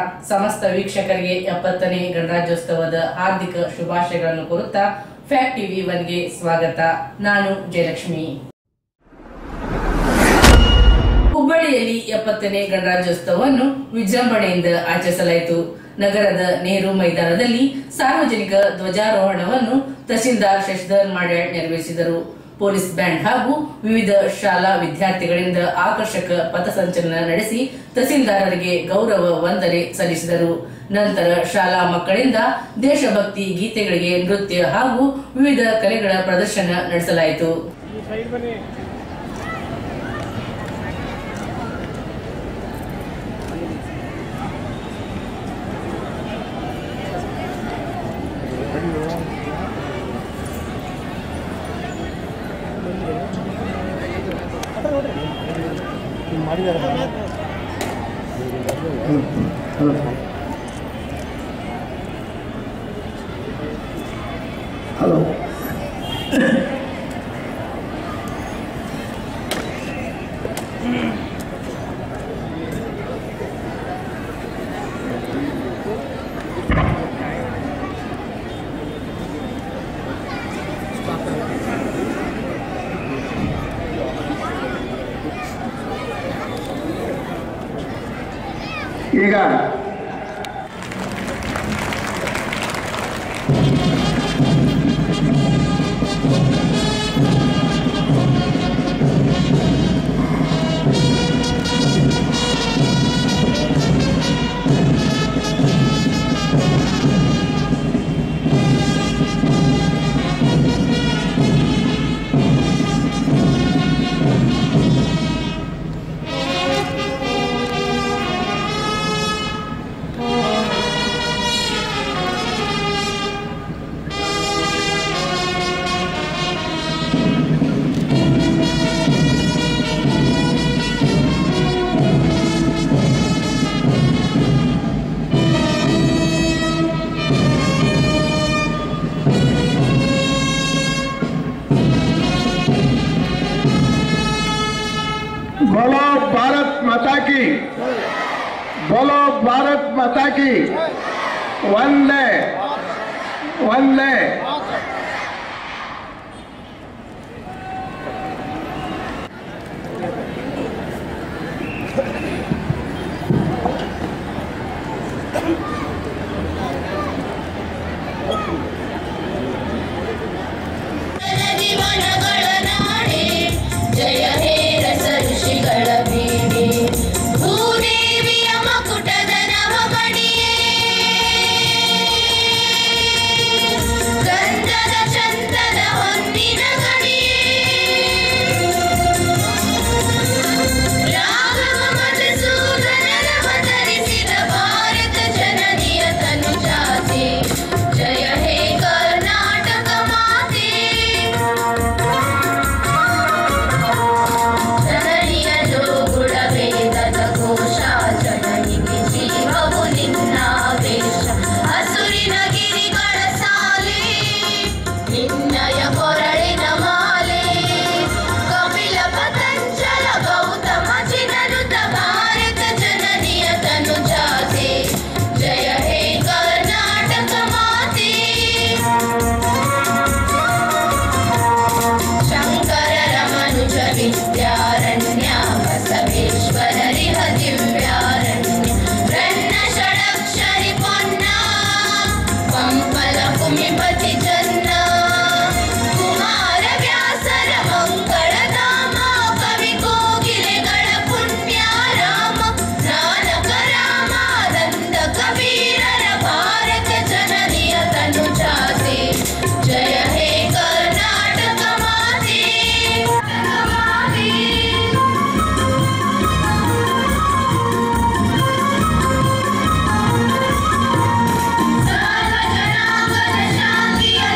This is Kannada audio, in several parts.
ಸಮಸ್ತ ವೀಕ್ಷಕರಿಗೆ ಎಪ್ಪತ್ತನೇ ಗಣರಾಜ್ಯೋತ್ಸವದ ಹಾರ್ದಿಕ ಶುಭಾಶಯಗಳನ್ನು ಕೋರುತ್ತಾ ಫ್ಯಾಕ್ಟ್ ಟಿವಿ ಒನ್ಗೆ ಸ್ವಾಗತ ನಾನು ಜಯಲಕ್ಷ್ಮಿ ಹುಬ್ಬಳ್ಳಿಯಲ್ಲಿ ಎಪ್ಪತ್ತನೇ ಗಣರಾಜ್ಯೋತ್ಸವವನ್ನು ವಿಜೃಂಭಣೆಯಿಂದ ಆಚರಿಸಲಾಯಿತು ನಗರದ ನೆಹರು ಮೈದಾನದಲ್ಲಿ ಸಾರ್ವಜನಿಕ ಧ್ವಜಾರೋಹಣವನ್ನು ತಹಸೀಲ್ದಾರ್ ಶಶಿಧರ್ ಮಾಡ್ಯಾಳ್ ನೆರವೇರಿಸಿದರು ಪೊಲೀಸ್ ಬ್ಯಾಂಡ್ ಹಾಗೂ ವಿವಿಧ ಶಾಲಾ ವಿದ್ಯಾರ್ಥಿಗಳಿಂದ ಆಕರ್ಷಕ ಪಥಸಂಚಲನ ನಡೆಸಿ ತಹಸೀಲ್ದಾರರಿಗೆ ಗೌರವ ವಂದನೆ ಸಲ್ಲಿಸಿದರು ನಂತರ ಶಾಲಾ ಮಕ್ಕಳಿಂದ ದೇಶಭಕ್ತಿ ಗೀತೆಗಳಿಗೆ ನೃತ್ಯ ಹಾಗೂ ವಿವಿಧ ಕಲೆಗಳ ಪ್ರದರ್ಶನ ನಡೆಸಲಾಯಿತು ಹಲೋ ಈಗ बोलो भारत माता की बोलो भारत माता की वंदे वंदे ಜೀವನಗಳ ನಾಡೆ ಜಯ ಹೇ ರಸ ಋಷಿಗಳ ಬೀಡೆ ಭೂದೇವಿಯ ಮಕುಟದ ನವಗಡಿಯೇ ಗಂಧದ ಚಂದದ ಹೊನ್ನಿನ ಗಡಿಯೇ ರಾಘವ ಮಧುಸೂದನರವತರಿಸಿದ ಭಾರತ ಜನನಿಯ ತನುಜಾತೆ ಜಯ ಹೇ ಕರ್ನಾಟಕ ಮಾತೆ ಜನನಿಯ ಜೋಗುಳ ವೇದದ ಘೋಷ ಜನನಿಗೆ ಜೀವವು ನಿನ್ನಾವೇಶ ಹಸುರಿನ ಗಿರಿಗಳ ಸಾಲೆ ನಿನ್ನಯ ಕೊರಳಿನ ಮಾಲೆ ಕಪಿಲ ಪತಂಜಲ ಗೌತಮ ಚಿನರುತ ಭಾರತ ಜನನಿಯ ತನುಜಾತೆ ಜಯ ಹೇ ಕರ್ನಾಟಕ ಮಾತೆ ಶಂಕರ ರಮನುಜ ವಿದ್ಯಾರಣ್ಯ ಬಸವೇಶ್ವರರಿಹ ದಿವ್ಯಾರಣ್ಯ ರನ್ನ ಷಡಕ್ಷರಿ ಪೊನ್ನ ಪಂಪಲ ಕುಮಿಪತಿ ಜನ್ನ ಕುಮಾರ ವ್ಯಾಸರ ಮಂಗಳಧಾಮ ಕವಿ ಕೋಗಿಲೆಗಳ ಪುಣ್ಯ ರಾಮ ನಾನಕ ರಾಮಾನಂದ ಕಬೀರರ ಭಾರತ ಜನನಿಯ ತನುಜಾತೆ ಜಯ ಹೇ ಕರ್ನಾಟಕ ಮಾತೆ ಸರ್ವ ಜನಾಂಗದ ಶಾಂತಿಯ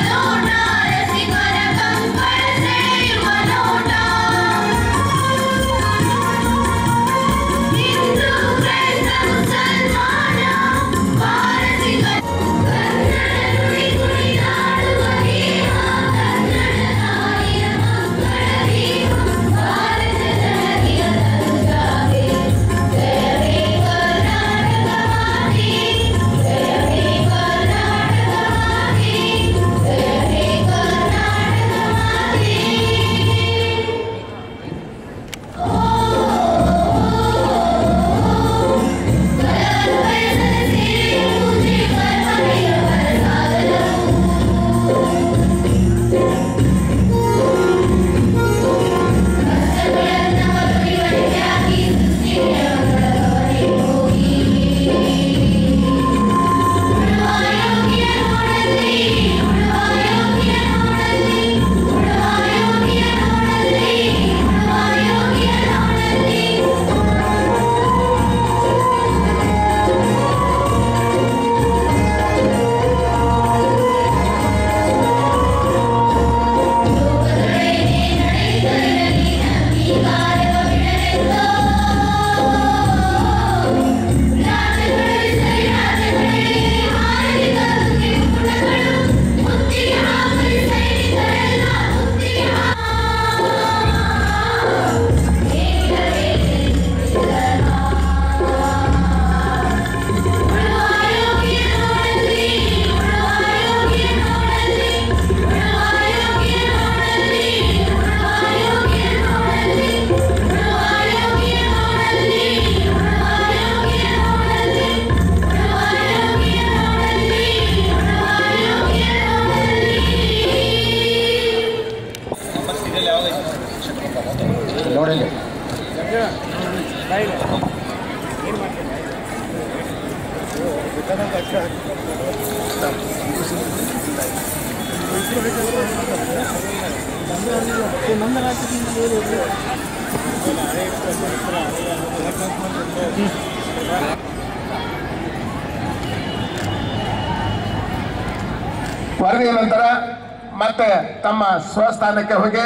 ವರದಿಯ ನಂತರ ಮತ್ತೆ ತಮ್ಮ ಸ್ವಸ್ಥಾನಕ್ಕೆ ಹೋಗಿ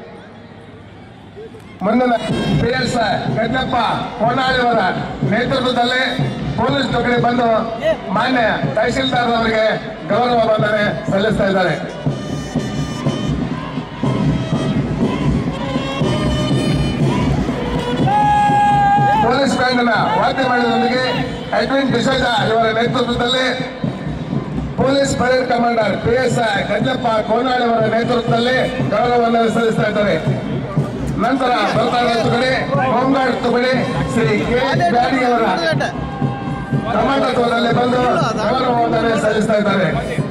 ಮುಂದಿನ ಪಿ ಎಸ್ ಗದ್ದಪ್ಪ ಕೋಣಾಳಿಯವರ ನೇತೃತ್ವದಲ್ಲಿ ಪೊಲೀಸ್ ತುಕಡಿ ಬಂದು ಮಾನ್ಯ ತಹಶೀಲ್ದಾರ್ ಅವರಿಗೆ ಗೌರವ ವಂದನೆ ಸಲ್ಲಿಸ್ತಾ ಇದ್ದಾರೆ ಪೊಲೀಸ್ ಬ್ಯಾಂಡ್ನ ವಾದ್ಯ ಮಾಡಿದೊಂದಿಗೆ ಎಡ್ವಿನ್ ಡಿಸೋಜ ಇವರ ನೇತೃತ್ವದಲ್ಲಿ police parade commander P S I Ganjappa Konali ಅವರ ನೇತೃತ್ವದಲ್ಲಿ ಗೌರವವನ್ನು ಸಲ್ಲಿಸ್ತಾ ಇದ್ದಾರೆ ನಂತರ ಬರ್ತಾ ಇರೋ ತುಕಡಿ ಹೋಮ್ಗಾರ್ಡ್ ತುಕಡಿ ಶ್ರೀ ಕೆ ಬ್ಯಾಡಿ ಅವರ ಕಮಾಂಡತ್ವದಲ್ಲಿ ಬಂದು ಗೌರವವನ್ನು ಸಲ್ಲಿಸ್ತಾ ಇದ್ದಾರೆ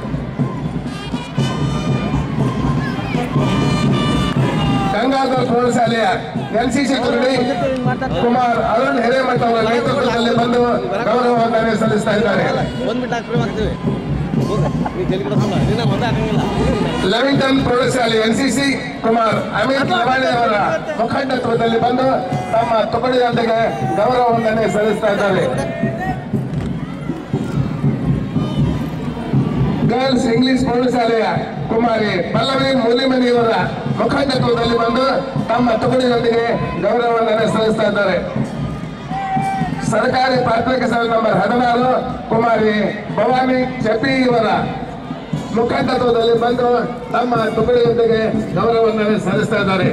ಗಂಗಾಧರ್ ಪ್ರೌಢಶಾಲೆಯ ಎನ್ಸಿಸಿ ತುಕಡಿ ಕುಮಾರ್ ಅರುಣ್ ಹಿರೇಮಠ ಅವರ ನೇತೃತ್ವದಲ್ಲಿ ಬಂದು ಗೌರವವನ್ನು ಸಲ್ಲಿಸ್ತಾ ಇದ್ದಾರೆ ಒಂದ್ ಮಿನಿಟ್ ಹಾಕಿ ಮಾಡ್ತೀವಿ ನೀವು ತಲೆ ಕೆಡಿಸ್ಕೊಳ್ಳ. ದಿನ ಒಂದೇ ಹಾಕಂಗಿಲ್ಲ ಲೆವಿಂಗ್ಟನ್ ಪ್ರೌಢಶಾಲೆ ಎನ್ಸಿಸಿ ಕುಮಾರ್ ಅಮಿತ್ ಲವಾಣಿ ಅವರ ಮುಖಂಡತ್ವದಲ್ಲಿ ಬಂದು ತಮ್ಮ ತುಕಡಿಯೊಂದಿಗೆ ಗೌರವ ವಂದನೆ ಸಲ್ಲಿಸ್ತಾ ಇದ್ದಾರೆ ಗರ್ಲ್ಸ್ ಇಂಗ್ಲಿಷ್ ಪ್ರೌಢಶಾಲೆಯ ಕುಮಾರಿ ಪಲ್ಲವಿ ಮೂಲಿಮನಿಯವರ ಮುಖಂಡತ್ವದಲ್ಲಿ ಬಂದು ತಮ್ಮ ತುಕಡಿಯೊಂದಿಗೆ ಗೌರವ ವಂದನೆ ಸಲ್ಲಿಸ್ತಾ ಇದ್ದಾರೆ ಸರ್ಕಾರಿ ಪ್ರಾಥಮಿಕ ಶಾಲೆ ನಂಬರ್ ಹದಿನಾರು ಕುಮಾರಿ ಭವಾನಿ ಚಪಿ ಇವರ ಮುಖಂಡತ್ವದಲ್ಲಿ ಬಂದು ತಮ್ಮ ತುಕಡಿಯೊಂದಿಗೆ ಗೌರವವನ್ನು ಸಲ್ಲಿಸ್ತಾ ಇದ್ದಾರೆ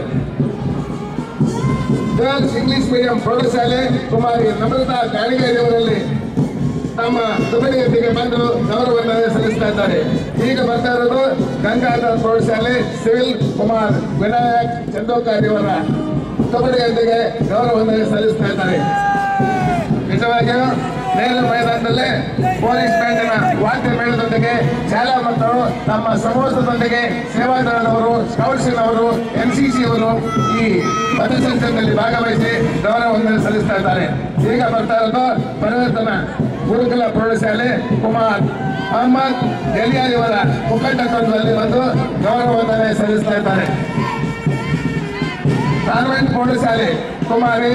ಗರ್ಲ್ಸ್ ಇಂಗ್ಲಿಷ್ ಮೀಡಿಯಂ ಪ್ರೌಢಶಾಲೆ ಕುಮಾರಿ ನಮ್ರತಾ ಗಾಣಿಗೇರಿ ಅವರಲ್ಲಿ ತಮ್ಮ ತುಕಡಿಯೊಂದಿಗೆ ಬಂದು ಗೌರವವನ್ನು ಸಲ್ಲಿಸ್ತಾ ಇದ್ದಾರೆ ಈಗ ಬರ್ತಾ ಇರೋದು ಗಂಗಾಧರ್ ಪ್ರೌಢಶಾಲೆ ಸಿವಿಲ್ ಕುಮಾರ್ ವಿನಾಯಕ್ ಚಂದೋಕಾರಿ ಅವರ ತುಕಡಿಯೊಂದಿಗೆ ಗೌರವವನ್ನು ಸಲ್ಲಿಸ್ತಾ ಇದ್ದಾರೆ ನಿಜವಾಗಿಯೂ ನೇರ ಮೈದಾನದಲ್ಲೇ ಪೊಲೀಸ್ ಬ್ಯಾಂಡಿನ ವಾದ್ಯ ಮೇಳದೊಂದಿಗೆ ಶಾಲಾ ಮಕ್ಕಳು ತಮ್ಮ ಸಮೂಹದೊಂದಿಗೆ ಸೇವಾದಳದವರು ಸ್ಕೌಟ್ಸಿನವರು ಎನ್ ಸಿ ಸಿ ಅವರು ಈ ಪಥಸಂಚಲನದಲ್ಲಿ ಭಾಗವಹಿಸಿ ಗೌರವವನ್ನು ಸಲ್ಲಿಸ್ತಾ ಇದ್ದಾರೆ ಈಗ ಬರ್ತಾ ಇರೋದು ಪರಿವರ್ತನ ಗುರುಕುಲ ಪ್ರೌಢಶಾಲೆ ಕುಮಾರ್ ಅಹಮದ್ ಡೆಲಿಯಾರಿ ಅವರ ಮುಖಂಡತ್ವದಲ್ಲಿ ಬಂದು ಗೌರವವನ್ನು ಸಲ್ಲಿಸ್ತಾ ಇದ್ದಾರೆ ಕಾನ್ವೆಂಟ್ ಪ್ರೌಢಶಾಲೆ ಕುಮಾರಿ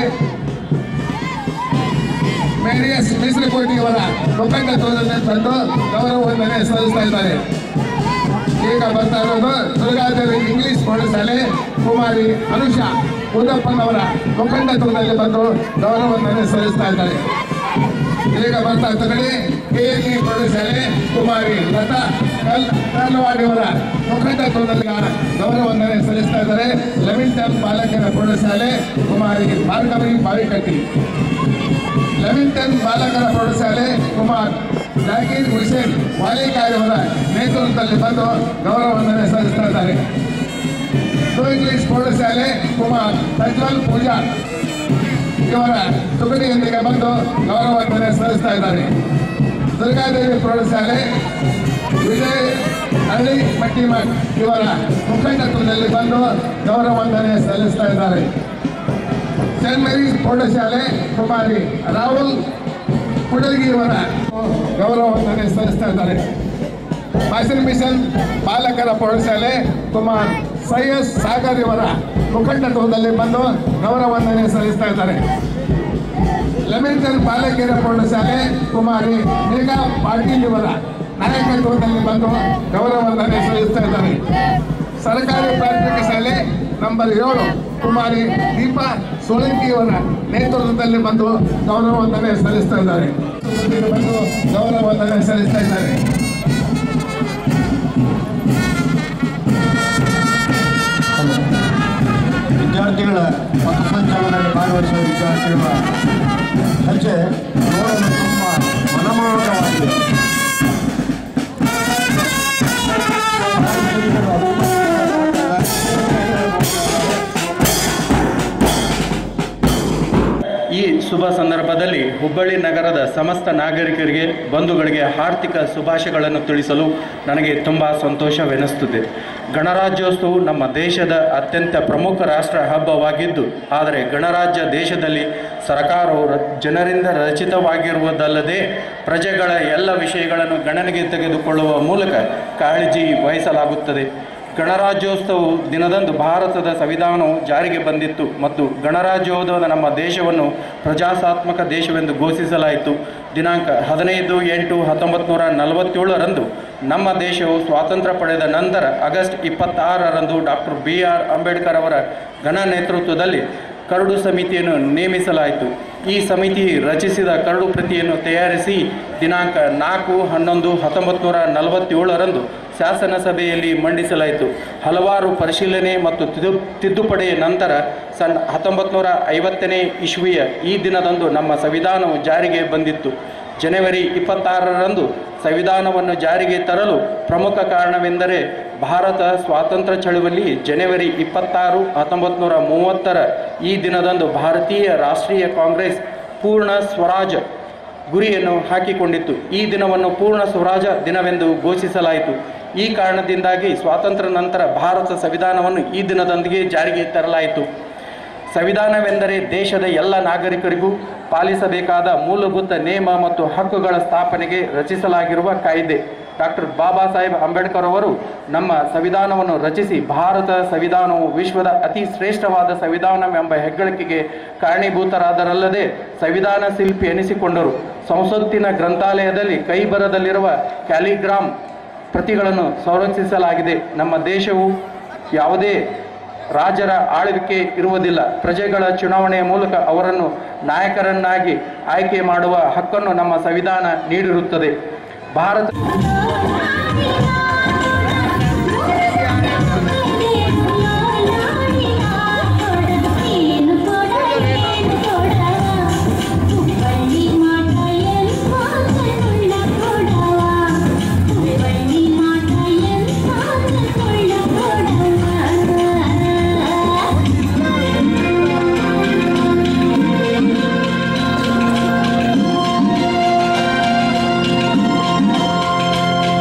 ಮೇರಿಯಸ್ ಮೀಸಲಕೋಟಿ ಅವರ ಮುಖಂಡತ್ವದಲ್ಲಿ ತಂದು ಗೌರವವನ್ನು ಸಲ್ಲಿಸ್ತಾ ಇದ್ದಾರೆ ಈಗ ಬರ್ತಾ ಇರೋದು ದುರ್ಗಾದೇವಿ ಇಂಗ್ಲಿಷ್ ಪ್ರೌಢಶಾಲೆ ಕುಮಾರಿ ಅನುಷಾ ಉದಪ್ಪನವರ ಮುಖಂಡತ್ವದಲ್ಲಿ ಬಂದು ಗೌರವವನ್ನು ಸಲ್ಲಿಸ್ತಾ ಇದ್ದಾರೆ ಈಗ ಬರ್ತಾ ತಗಡಿ ಕೆಎಲ್ಇ ಪ್ರೌಢಶಾಲೆ ಕುಮಾರಿ ಲತಾ ಕಲ್ ಕಲ್ವಾಡಿಯವರ ಮುಖಂಡತ್ವದಲ್ಲಿ ಗೌರವವನ್ನು ಸಲ್ಲಿಸ್ತಾ ಇದ್ದಾರೆ ಲೆವಿಂಟನ್ ಬಾಲಕರ ಪ್ರೌಢಶಾಲೆ ಕುಮಾರಿ ಭಾರ್ಗವಿ ಬಾವಿಕಟ್ಟಿ ಲೆವಿಂಟನ್ ಬಾಲಕರ ಪ್ರೌಢಶಾಲೆ ಕುಮಾರ್ ಜಾಕೀರ್ ಹುಸೇನ್ ವಾಲಿಕಾಯಿ ಅವರ ನೇತೃತ್ವದಲ್ಲಿ ಬಂದು ಗೌರವವನ್ನು ಸಲ್ಲಿಸ್ತಾ ಇದ್ದಾರೆ ಟು ಇಂಗ್ಲಿಷ್ ಪ್ರೌಢಶಾಲೆ ಕುಮಾರ್ ಪ್ರಜ್ವಲ್ ಪೂಜಾ ಇವರ ತುಕಡಿಯೊಂದಿಗೆ ಬಂದು ಗೌರವವನ್ನು ಸಲ್ಲಿಸ್ತಾ ಇದ್ದಾರೆ ದುರ್ಗಾದೇವಿ ಪ್ರೌಢಶಾಲೆ ವಿಜಯ್ ಹಳ್ಳಿ ಮಟ್ಟಿಮಠ್ ಇವರ ಮುಖಂಡತ್ವದಲ್ಲಿ ಬಂದು ಗೌರವವನ್ನು ಸಲ್ಲಿಸ್ತಾ ಇದ್ದಾರೆ ಸೇಂಟ್ ಮೇರೀಸ್ ಪ್ರೌಢಶಾಲೆ ಕುಮಾರಿ ರಾಹುಲ್ ಕುಡಲ್ಗಿ ಅವರ ಗೌರವವನ್ನು ಸಲ್ಲಿಸ್ತಾ ಇದ್ದಾರೆ ಫ್ಯಾಷನ್ ಮಿಷನ್ ಬಾಲಕರ ಪ್ರೌಢಶಾಲೆ ಕುಮಾರ್ ಸೈಯದ್ ಸಾಗರ್ ಇವರ ಮುಖಂಡತ್ವದಲ್ಲಿ ಬಂದು ಗೌರವವನ್ನು ಸಲ್ಲಿಸ್ತಾ ಇದ್ದಾರೆ ಲೆಮೆಂಟನ್ ಬಾಲಕಿಯರ ಪ್ರೌಢಶಾಲೆ ಕುಮಾರಿ ಮೇಘಾ ಪಾಟೀಲ್ ಇವರ ನಾಯಕತ್ವದಲ್ಲಿ ಬಂದು ಗೌರವವನ್ನು ಸಲ್ಲಿಸ್ತಾ ಇದ್ದಾರೆ ಸರ್ಕಾರಿ ಪ್ರಾಥಮಿಕ ಶಾಲೆ ನಂಬರ್ ಏಳು ಕುಮಾರಿ ದೀಪಾ ಸೋಳಂಕಿ ಅವರ ನೇತೃತ್ವದಲ್ಲಿ ಬಂದು ಗೌರವವನ್ನು ಸಲ್ಲಿಸ್ತಾ ಇದ್ದಾರೆ ಬಂದು ಗೌರವವನ್ನು ಸಲ್ಲಿಸ್ತಾ ಇದ್ದಾರೆ ವಿದ್ಯಾರ್ಥಿಗಳ ಪಥಸಂಚಲನದಲ್ಲಿ ಭಾಗವಹಿಸುವ ವಿದ್ಯಾರ್ಥಿಗಳ ಹೆಜ್ಜೆ ನೋಡಲು ತುಂಬ ಮನಮೋಹಕವಾಗಿದೆ ಈ ಶುಭ ಸಂದರ್ಭದಲ್ಲಿ ಹುಬ್ಬಳ್ಳಿ ನಗರದ ಸಮಸ್ತ ನಾಗರಿಕರಿಗೆ ಬಂಧುಗಳಿಗೆ ಆರ್ಥಿಕ ಶುಭಾಶಯಗಳನ್ನು ತಿಳಿಸಲು ನನಗೆ ತುಂಬ ಸಂತೋಷವೆನಿಸುತ್ತದೆ ಗಣರಾಜ್ಯೋತ್ಸವವು ನಮ್ಮ ದೇಶದ ಅತ್ಯಂತ ಪ್ರಮುಖ ರಾಷ್ಟ್ರ ಹಬ್ಬವಾಗಿದ್ದು ಆದರೆ ಗಣರಾಜ್ಯ ದೇಶದಲ್ಲಿ ಸರಕಾರವು ರ- ಜನರಿಂದ ರಚಿತವಾಗಿರುವುದಲ್ಲದೆ ಪ್ರಜೆಗಳ ಎಲ್ಲ ವಿಷಯಗಳನ್ನು ಗಣನೆಗೆ ತೆಗೆದುಕೊಳ್ಳುವ ಮೂಲಕ ಕಾಳಜಿ ವಹಿಸಲಾಗುತ್ತದೆ ಗಣರಾಜ್ಯೋತ್ಸವ ದಿನದಂದು ಭಾರತದ ಸಂವಿಧಾನವು ಜಾರಿಗೆ ಬಂದಿತ್ತು ಮತ್ತು ಗಣರಾಜ್ಯೋತ್ಸವದ ನಮ್ಮ ದೇಶವನ್ನು ಪ್ರಜಾಸಾತ್ಮಕ ದೇಶವೆಂದು ಘೋಷಿಸಲಾಯಿತು ದಿನಾಂಕ ಹದಿನೈದು ಎಂಟು ಹತ್ತೊಂಬತ್ತು ನೂರ ನಲವತ್ತೇಳರಂದು ನಮ್ಮ ದೇಶವು ಸ್ವಾತಂತ್ರ್ಯ ಪಡೆದ ನಂತರ ಆಗಸ್ಟ್ ಇಪ್ಪತ್ತಾರರಂದು ಡಾಕ್ಟರ್ ಬಿ ಆರ್ ಅಂಬೇಡ್ಕರ್ ಅವರ ಘನ ನೇತೃತ್ವದಲ್ಲಿ ಕರಡು ಸಮಿತಿಯನ್ನು ನೇಮಿಸಲಾಯಿತು ಈ ಸಮಿತಿ ರಚಿಸಿದ ಕರಡು ಪ್ರತಿಯನ್ನು ತಯಾರಿಸಿ ದಿನಾಂಕ ನಾಲ್ಕು ಹನ್ನೊಂದು ಹತ್ತೊಂಬತ್ತು ನೂರ ನಲವತ್ತೇಳರಂದು ಶಾಸನ ಸಭೆಯಲ್ಲಿ ಮಂಡಿಸಲಾಯಿತು ಹಲವಾರು ಪರಿಶೀಲನೆ ಮತ್ತು ತಿದ್ದು ತಿದ್ದುಪಡಿಯ ನಂತರ ಸನ್ ಹತ್ತೊಂಬತ್ತು ನೂರ ಐವತ್ತನೇ ಇಸ್ವಿಯ ಈ ದಿನದಂದು ನಮ್ಮ ಸಂವಿಧಾನವು ಜಾರಿಗೆ ಬಂದಿತ್ತು ಜನವರಿ ಇಪ್ಪತ್ತಾರರಂದು ಸಂವಿಧಾನವನ್ನು ಜಾರಿಗೆ ತರಲು ಪ್ರಮುಖ ಕಾರಣವೆಂದರೆ ಭಾರತ ಸ್ವಾತಂತ್ರ್ಯ ಚಳುವಳಿ ಜನವರಿ ಇಪ್ಪತ್ತಾರು ಹತ್ತೊಂಬತ್ತು ನೂರ ಮೂವತ್ತರ ಈ ದಿನದಂದು ಭಾರತೀಯ ರಾಷ್ಟ್ರೀಯ ಕಾಂಗ್ರೆಸ್ ಪೂರ್ಣ ಸ್ವರಾಜ್ ಗುರಿಯನ್ನು ಹಾಕಿಕೊಂಡಿತ್ತು ಈ ದಿನವನ್ನು ಪೂರ್ಣ ಸ್ವರಾಜ ದಿನವೆಂದು ಘೋಷಿಸಲಾಯಿತು ಈ ಕಾರಣದಿಂದಾಗಿ ಸ್ವಾತಂತ್ರ್ಯ ನಂತರ ಭಾರತ ಸಂವಿಧಾನವನ್ನು ಈ ದಿನದೊಂದಿಗೆ ಜಾರಿಗೆ ತರಲಾಯಿತು ಸಂವಿಧಾನವೆಂದರೆ ದೇಶದ ಎಲ್ಲ ನಾಗರಿಕರಿಗೂ ಪಾಲಿಸಬೇಕಾದ ಮೂಲಭೂತ ನೇಮ ಮತ್ತು ಹಕ್ಕುಗಳ ಸ್ಥಾಪನೆಗೆ ರಚಿಸಲಾಗಿರುವ ಕಾಯ್ದೆ ಡಾಕ್ಟರ್ ಬಾಬಾ ಸಾಹೇಬ್ ಅಂಬೇಡ್ಕರ್ ಅವರು ನಮ್ಮ ಸಂವಿಧಾನವನ್ನು ರಚಿಸಿ ಭಾರತ ಸಂವಿಧಾನವು ವಿಶ್ವದ ಅತಿ ಶ್ರೇಷ್ಠವಾದ ಸಂವಿಧಾನವೆಂಬ ಹೆಗ್ಗಳಿಕೆಗೆ ಕಾರಣೀಭೂತರಾದರಲ್ಲದೆ ಸಂವಿಧಾನ ಶಿಲ್ಪಿ ಎನಿಸಿಕೊಂಡರು ಸಂಸತ್ತಿನ ಗ್ರಂಥಾಲಯದಲ್ಲಿ ಕೈಬರದಲ್ಲಿರುವ ಕ್ಯಾಲಿಗ್ರಾಮ್ ಪ್ರತಿಗಳನ್ನು ಸಂರಕ್ಷಿಸಲಾಗಿದೆ ನಮ್ಮ ದೇಶವು ಯಾವುದೇ ರಾಜರ ಆಳ್ವಿಕೆ ಇರುವುದಿಲ್ಲ ಪ್ರಜೆಗಳ ಚುನಾವಣೆಯ ಮೂಲಕ ಅವರನ್ನು ನಾಯಕರನ್ನಾಗಿ ಆಯ್ಕೆ ಮಾಡುವ ಹಕ್ಕನ್ನು ನಮ್ಮ ಸಂವಿಧಾನ ನೀಡಿರುತ್ತದೆ ಭಾರತ ಏನು ಕೊಡ ಏನು ಕೊಡವ ಹುಬ್ಬಳ್ಳಿ ಮಾಟ ಎಂತ ಕರುಳ ಕೊಡವ ಹುಬ್ಬಳ್ಳಿ ಮಾಟ ಎಂತ ಕರುಳ ಕೊಡವ ಿ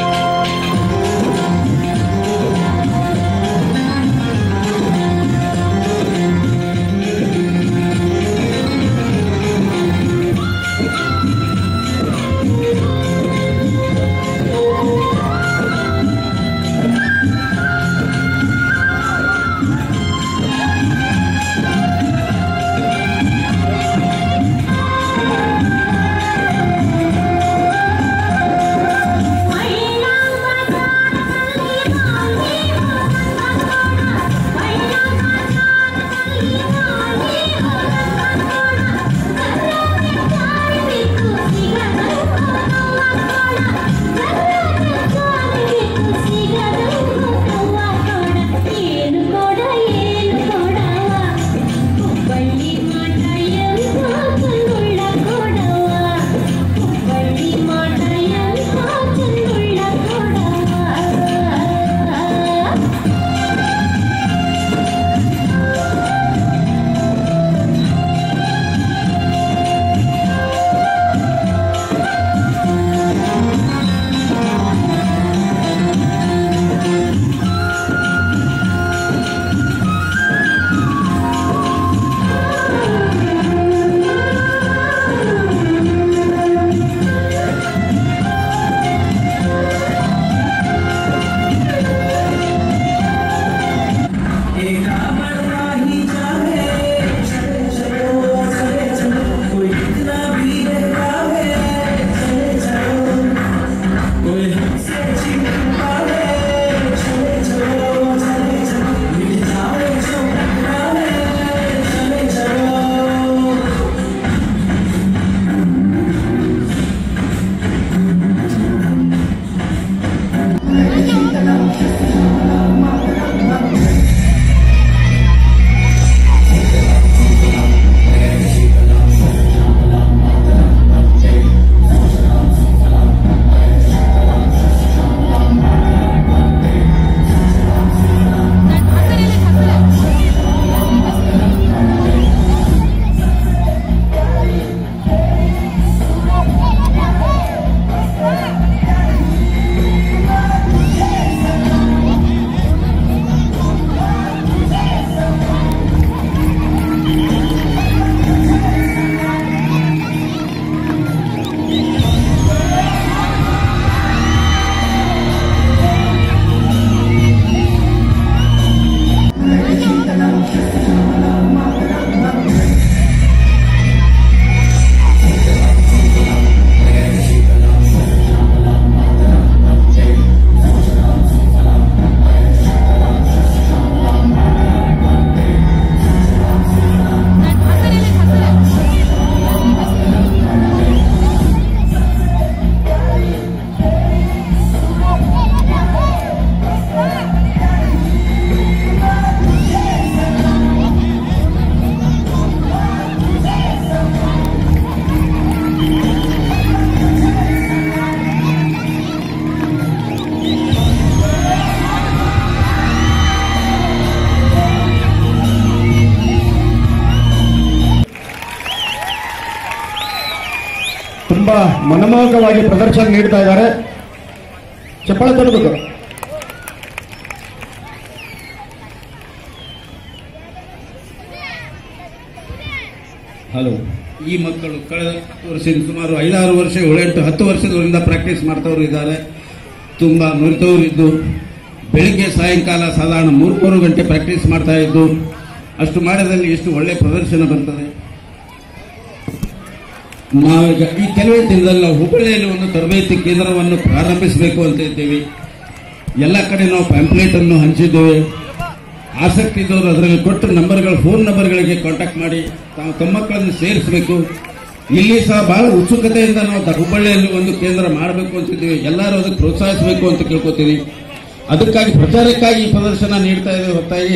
ತುಂಬಾ ಮನಮೋಹಕವಾಗಿ ಪ್ರದರ್ಶನ ನೀಡ್ತಾ ಇದ್ದಾರೆ ಚಪ್ಪಾಳೆ ತರಬೇಕು ಹಲೋ ಈ ಮಕ್ಕಳು ಕಳೆದ ವರ್ಷದಿಂದ ಸುಮಾರು ಐದಾರು ವರ್ಷ ಏಳೆಂಟು ಹತ್ತು ವರ್ಷದಿಂದ ಪ್ರಾಕ್ಟೀಸ್ ಮಾಡ್ತವ್ರು ಇದ್ದಾರೆ ತುಂಬ ನುರಿತವರು ಇದ್ದು ಬೆಳಿಗ್ಗೆ ಸಾಯಂಕಾಲ ಸಾಧಾರಣ ಮೂರು ಮೂರು ಗಂಟೆ ಪ್ರಾಕ್ಟೀಸ್ ಮಾಡ್ತಾ ಇದ್ದು ಅಷ್ಟು ಮಾಡಿದಲ್ಲಿ ಎಷ್ಟು ಒಳ್ಳೆ ಪ್ರದರ್ಶನ ಬರ್ತದೆ ನಾವೀಗ ಈ ಕೆಲವೇ ದಿನದಲ್ಲಿ ನಾವು ಹುಬ್ಬಳ್ಳಿಯಲ್ಲಿ ಒಂದು ತರಬೇತಿ ಕೇಂದ್ರವನ್ನು ಪ್ರಾರಂಭಿಸಬೇಕು ಅಂತ ಇದ್ದೇವೆ ಎಲ್ಲ ಕಡೆ ನಾವು ಪ್ಯಾಂಪ್ಲೇಟ್ ಅನ್ನು ಹಂಚಿದ್ದೇವೆ ಆಸಕ್ತಿ ಇದ್ದವರು ಅದರಲ್ಲಿ ಕೊಟ್ಟ ನಂಬರ್ಗಳು ಫೋನ್ ನಂಬರ್ಗಳಿಗೆ ಕಾಂಟ್ಯಾಕ್ಟ್ ಮಾಡಿ ತಾವು ತಮ್ಮ ಮಕ್ಕಳನ್ನು ಸೇರಿಸಬೇಕು ಇಲ್ಲಿ ಸಹ ಬಹಳ ಉತ್ಸುಕತೆಯಿಂದ ನಾವು ದ- ಹುಬ್ಬಳ್ಳಿಯಲ್ಲಿ ಒಂದು ಕೇಂದ್ರ ಮಾಡಬೇಕು ಅಂತಿದ್ದೀವಿ ಎಲ್ಲರೂ ಅದಕ್ಕೆ ಪ್ರೋತ್ಸಾಹಿಸಬೇಕು ಅಂತ ಕೇಳ್ಕೊತೀವಿ ಅದಕ್ಕಾಗಿ ಪ್ರಚಾರಕ್ಕಾಗಿ ಈ ಪ್ರದರ್ಶನ ನೀಡ್ತಾ ಇದ್ದೇವೆ ಹೊತ್ತಾಗಿ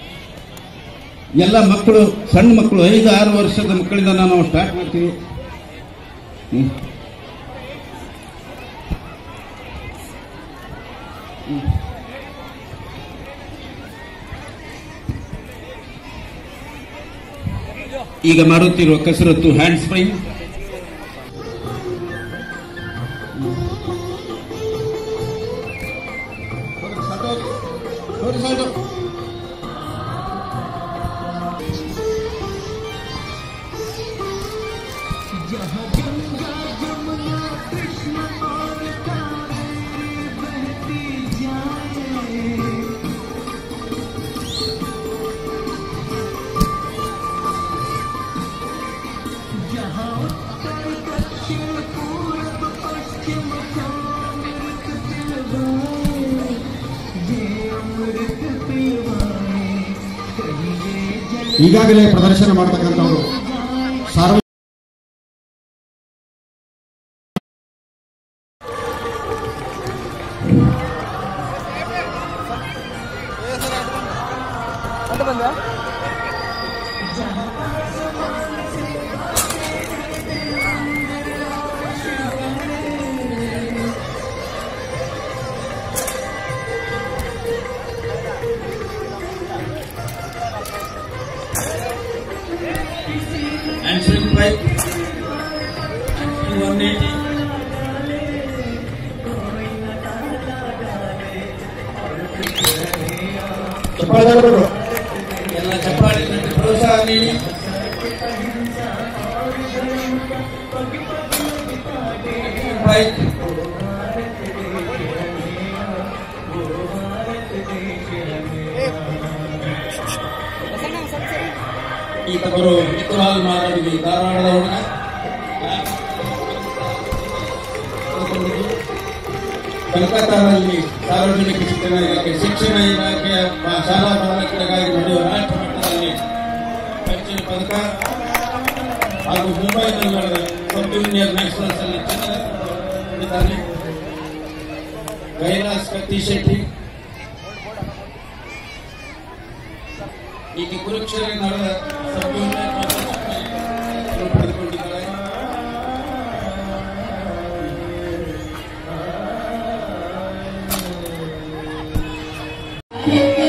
ಎಲ್ಲ ಮಕ್ಕಳು ಸಣ್ಣ ಮಕ್ಕಳು ಐದು ಆರು ವರ್ಷದ ಮಕ್ಕಳಿಂದ ನಾವು ಸ್ಟಾರ್ಟ್ ಮಾಡ್ತೀವಿ ಹ್ಮ್. ಈಗ ಮಾಡುತ್ತಿರುವ ಕಸರತ್ತು ಹ್ಯಾಂಡ್ ಸ್ಪ್ರಿಂಗ್ ಈಗಾಗಲೇ ಪ್ರದರ್ಶನ ಮಾಡ್ತಕ್ಕಂಥವ್ರು ಸಾರ್ವ hand spring five one eighty ಚಪ್ಪಾಳೆ ತರಬೇಕು ಎಲ್ಲ ಚಪ್ಪಾಳೆ ತಟ್ಟಿ ಪ್ರೋತ್ಸಾಹ ನೀಡಿ ಫೈವ್ ಈತ ಬರೋ ನಿಖುಲಾಲ್ ಮಾರಡಿಗೆ ಧಾರವಾಡದ ಹುಡುಗ ಕಲ್ಕತ್ತಾದಲ್ಲಿ ಸಾರ್ವಜನಿಕ ಶಿಕ್ಷಣ ಇಲಾಖೆ ಶಿಕ್ಷಣ ಇಲಾಖೆಯ ಬಾ- ಶಾಲಾ ಬಾಲಕರಿಗಾಗಿ ನಡೆಯುವ ರಾಷ್ಟ್ರ ಮಟ್ಟದಲ್ಲಿ ಪಂಚಮ ಪದಕ ಹಾಗೂ ಮುಂಬೈನಲ್ಲಿ ನಡೆದ ಸಬ್ ಜೂನಿಯರ್ ನ್ಯಾಷನಲ್ಸ್ ಅಲ್ಲಿ ಚಿನ್ನದ ಪದಕ ಪಡೆದಿದ್ದಾನೆ ಕೈಲಾಸ್ ಕತ್ತಿ ಶೆಟ್ಟಿ ಈಗ ಕುರುಕ್ಷೇತ್ರ ನಡೆದ ಸಬ್ ಜೂನಿಯರ್ ನ್ಯಾಷನಲ್ಸ್ ಪಡೆದುಕೊಂಡಿದ್ದಾರೆ Thank